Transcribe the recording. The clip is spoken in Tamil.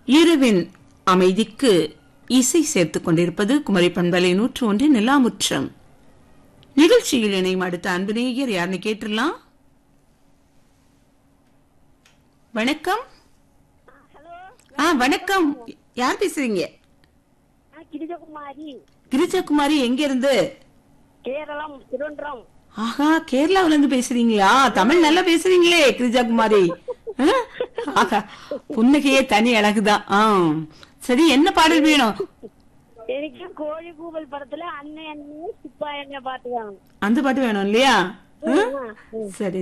இரவின் அமைதிக்கு இசை சேர்த்துக் கொண்டிருப்பது குமரி பண்பலை நூற்று ஒன்று நிலாமுற்றம் நிகழ்ச்சியில் இணையும் அடுத்த அன்பு நேயர் யாருன்னு கேட்டுடலாம் வணக்கம் ஹலோ ஆ வணக்கம் யார் பேசுறீங்க நான் கிரிஜகுமாரி கிரிஜாகுமாரி எங்க இருந்து கேரளம் திருவன்றம் ஆஹா கேரளாவுல இருந்து பேசுறீங்களா தமிழ் நல்லா பேசுறீங்களே கிரிஜாகுமாரி ஆ? ஆஹா புன்னகையே தனி அழகுதான் ஆ சரி என்ன பாடல் வேணும் எனக்கு கோழி கூவல் படத்துல அண்ணன் அண்ணன் சிப்பா என்ன பாட்டு வேணும் அந்த பாட்டு வேணும் இல்லையா ஆ? ஆ, ம். சரி